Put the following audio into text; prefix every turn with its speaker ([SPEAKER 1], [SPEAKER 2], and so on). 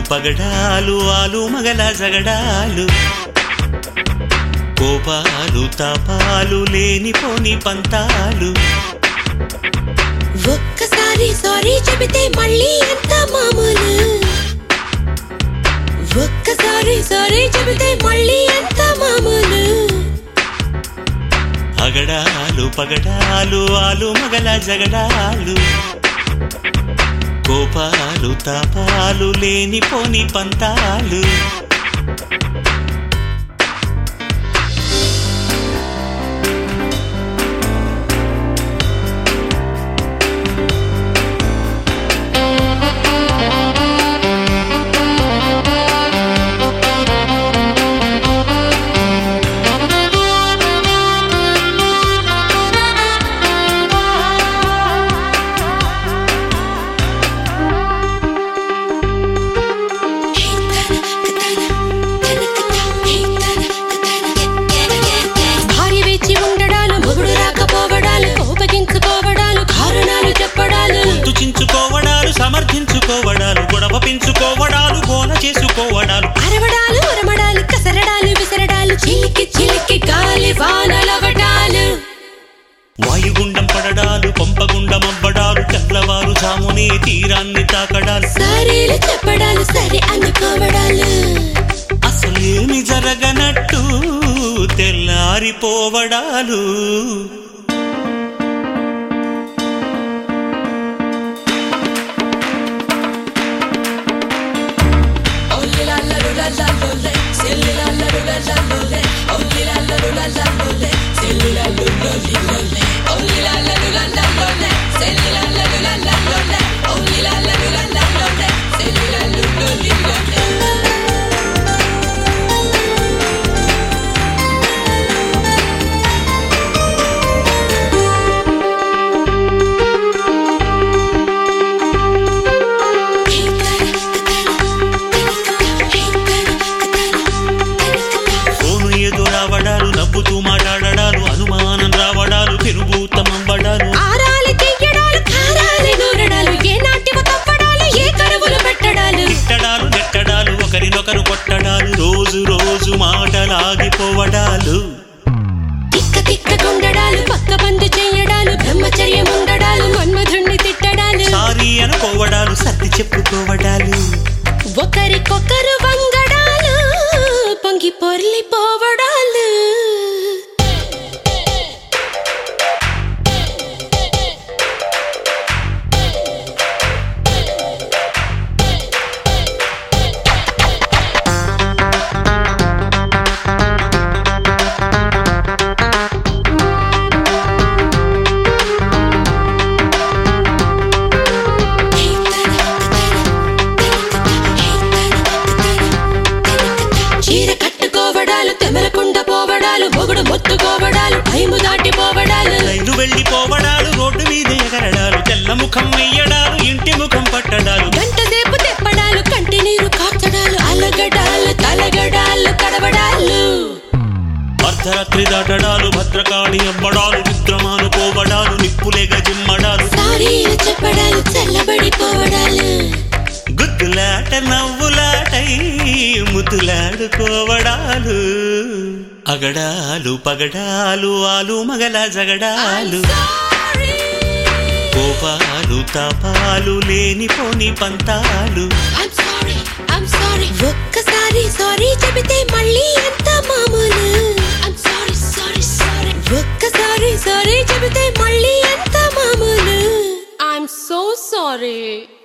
[SPEAKER 1] పగడాలు ఆలు మగల జగడాలు కోపాలు తాపాలు లేనిపోని పంతాలు
[SPEAKER 2] ఒక్కసారి సారీ చెబితే మళ్ళీ ఎంత మామూలు ఒక్కసారి సారీ చెబితే మళ్ళీ ఎంత మామూలు
[SPEAKER 1] అగడాలు పగడాలు ఆలు మగల జగడాలు కోపాలు తాపాలు లేనిపోని పంతాలు
[SPEAKER 2] భార్య వేచి ఉండడాలు మొగుడు రాకపోవడాలు కోపగించుకోవడాలు కారణాలు చెప్పడాలు
[SPEAKER 1] చించుకోవడాలు సమర్థించుకోవడాలు గొడవ పెంచుకోవడాలు గోల చేసుకోవడాలు
[SPEAKER 2] అరవడాలు ఉరమడాలు కసరడాలు విసరడాలు చిలికి చిలికి గాలి వానలవడాలు
[SPEAKER 1] వాయుగుండం పడడాలు పంపగుండం అవ్వడాలు తెల్లవారు జామునే తీరాన్ని తాకడాలు
[SPEAKER 2] సరేలు చెప్పడాలు సరే అనుకోవడాలు
[SPEAKER 1] అసలేమి జరగనట్టు తెల్లారిపోవడాలు ఫోను ఏదో రావడాలు నవ్వుతూ మాట్లాడడాలు అనుమానం రావడాలు పెనుభూతం అవ్వడాలు
[SPEAKER 2] ఆరాలి తీయడాలు కారాలి నూరడాలు ఏ నాట్యమ తప్పడాలు ఏ కరువులు పెట్టడాలు
[SPEAKER 1] తిట్టడాలు నెట్టడాలు ఒకరినొకరు కొట్టడాలు రోజు రోజు మాటలాగిపోవడాలు
[SPEAKER 2] తిక్క తిక్క గుండడాలు పక్క బందు చెయ్యడాలు బ్రహ్మచర్యం ఉండడాలు మన్మధుణ్ణి తిట్టడాలు
[SPEAKER 1] సారీ అనుకోవడాలు సర్ది చెప్పుకోవడాలు
[SPEAKER 2] ఒకరికొకరు వంగడాలు పొంగి పొర్లిపోవడాలు చీర కట్టుకోవడాలు తెమరకుండా పోవడాలు మొగుడు మొత్తుకోవడాలు టైము దాటిపోవడాలు
[SPEAKER 1] రైలు వెళ్ళిపోవడాలు రోడ్డు మీద ఎగరడాలు తెల్ల ముఖం వెయ్యడాలు ఇంటి ముఖం పట్టడాలు
[SPEAKER 2] గంట సేపు తెప్పడాలు కంటి నీరు కార్చడాలు అలగడాలు తలగడాలు కడవడాలు
[SPEAKER 1] అర్ధరాత్రి దాటడాలు భద్రకాళి అమ్మడాలు నిద్రమాను పోవడాలు నిప్పులేగ జిమ్మడాలు
[SPEAKER 2] సారీలు చెప్పడాలు చల్లబడిపోవడాలు
[SPEAKER 1] గుద్దులాట నవ్వులాటై ముద్దులాడుకోవడాలు అగడాలు పగడాలు ఆలు మగల జగడాలు కోపాలు తాపాలు లేనిపోని పంతాలు
[SPEAKER 2] I'm sorry, I'm sorry. ఒక్కసారి సారీ చెబితే మళ్ళీ ఎంత మామూలు I'm sorry, sorry, sorry. ఒక్కసారి సారీ చెబితే మళ్ళీ ఎంత మామూలు I'm so sorry.